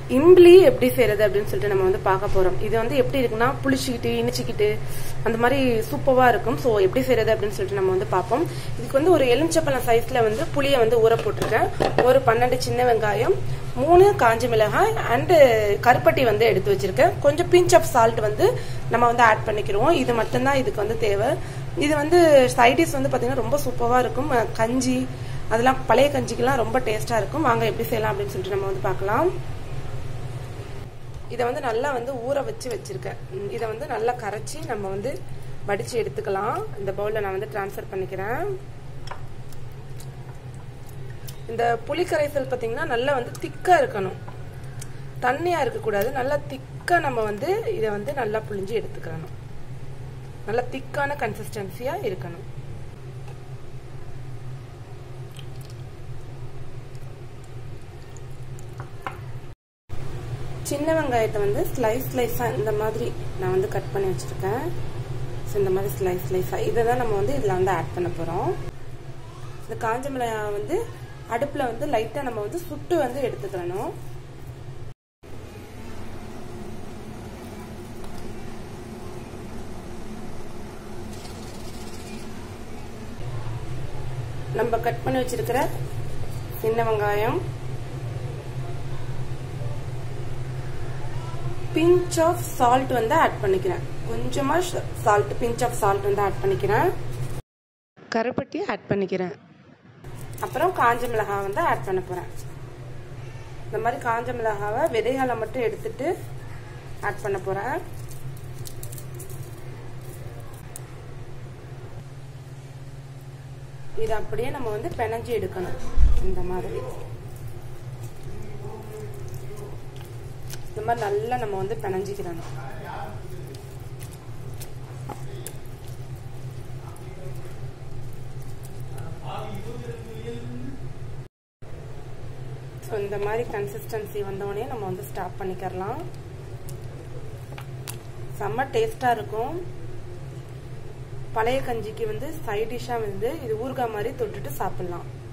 imply எப்படி செய்யறது அப்படின்னு சொல்லிட்டு நம்ம வந்து பார்க்க போறோம் இது வந்து எப்படி இருக்குன்னா புளிச்சிக்கிட்டு இனிச்சிக்கிட்டு அந்த மாதிரி சூப்பரா இருக்கும் ஸோ எப்படி செய்யறது அப்படின்னு சொல்லிட்டு நம்ம வந்து பார்ப்போம் இதுக்கு வந்து ஒரு எலுமிச்சப்பழம் சைஸ்ல வந்து புளியை வந்து ஊற போட்டிருக்கேன் ஒரு பன்னெண்டு சின்ன வெங்காயம் மூணு காஞ்ச மிளகாய் அண்டு கருப்பட்டி வந்து எடுத்து வச்சிருக்கேன் கொஞ்சம் பிஞ்ச் ஆஃப் சால்ட் வந்து நம்ம வந்து ஆட் பண்ணிக்கிறோம் இது மட்டும்தான் இதுக்கு வந்து தேவை இது வந்து சைடிஸ் வந்து பார்த்தீங்கன்னா ரொம்ப சூப்பராக இருக்கும் அஹ் கஞ்சி அதெல்லாம் பழைய கஞ்சிக்கெல்லாம் ரொம்ப டேஸ்ட்டாக இருக்கும் வாங்க எப்படி செய்யலாம் அப்படின்னு சொல்லிட்டு நம்ம வந்து பார்க்கலாம் இதை வந்து நல்லா வந்து ஊற வச்சு வச்சிருக்கேன் ம், இதை வந்து நல்லா கரைச்சி நம்ம வந்து வடிச்சு எடுத்துக்கலாம் இந்த பவுலில் நான் வந்து ட்ரான்ஸ்ஃபர் பண்ணிக்கிறேன் இந்த புளி கரைசல் பார்த்தீங்கன்னா நல்லா வந்து திக்காக இருக்கணும் தண்ணியாக இருக்கக்கூடாது நல்லா திக்காக நம்ம வந்து இதை வந்து நல்லா புளிஞ்சு எடுத்துக்கணும் நல்லா திக்கான கன்சிஸ்டன்சியாக இருக்கணும் சின்ன வெங்காயத்தை வந்து ஸ்லைஸ் ஸ்லைஸாக இந்த மாதிரி நான் வந்து கட் பண்ணி வச்சுருக்கேன் ஸோ இந்த மாதிரி ஸ்லைஸ் ஸ்லைஸாக இதை தான் நம்ம வந்து இதில் வந்து ஆட் பண்ண போகிறோம் இந்த காஞ்ச மிளகாய் வந்து அடுப்பில் வந்து லைட்டாக நம்ம வந்து சுட்டு வந்து எடுத்துக்கணும் நம்ம கட் பண்ணி வச்சிருக்கிற சின்ன வெங்காயம் பிஞ்ச் ஆஃப் சால்ட் வந்து ஆட் பண்ணிக்கிறேன் கொஞ்சமா சால்ட் பிஞ்ச் ஆஃப் சால்ட் வந்து ஆட் பண்ணிக்கிறேன் கருப்பட்டி ஆட் பண்ணிக்கிறேன் அப்புறம் காஞ்ச மிளகாய் வந்து ஆட் பண்ண போறேன் இந்த மாதிரி காஞ்ச மிளகாவை விதைகளை மட்டும் எடுத்துட்டு ஆட் பண்ண போறேன் இது அப்படியே நம்ம வந்து பிணைஞ்சு எடுக்கணும் இந்த மாதிரி இந்த மாதிரி நல்லா நம்ம வந்து பிணைஞ்சிக்கிறணும் ஸோ இந்த மாதிரி கன்சிஸ்டன்சி வந்தோடனே நம்ம வந்து ஸ்டாப் பண்ணிக்கிறலாம் செம்ம டேஸ்டாக இருக்கும் பழைய கஞ்சிக்கு வந்து சைட் டிஷ்ஷாக வந்து இது ஊறுகாய் மாதிரி தொட்டுட்டு சாப்பிட்லாம்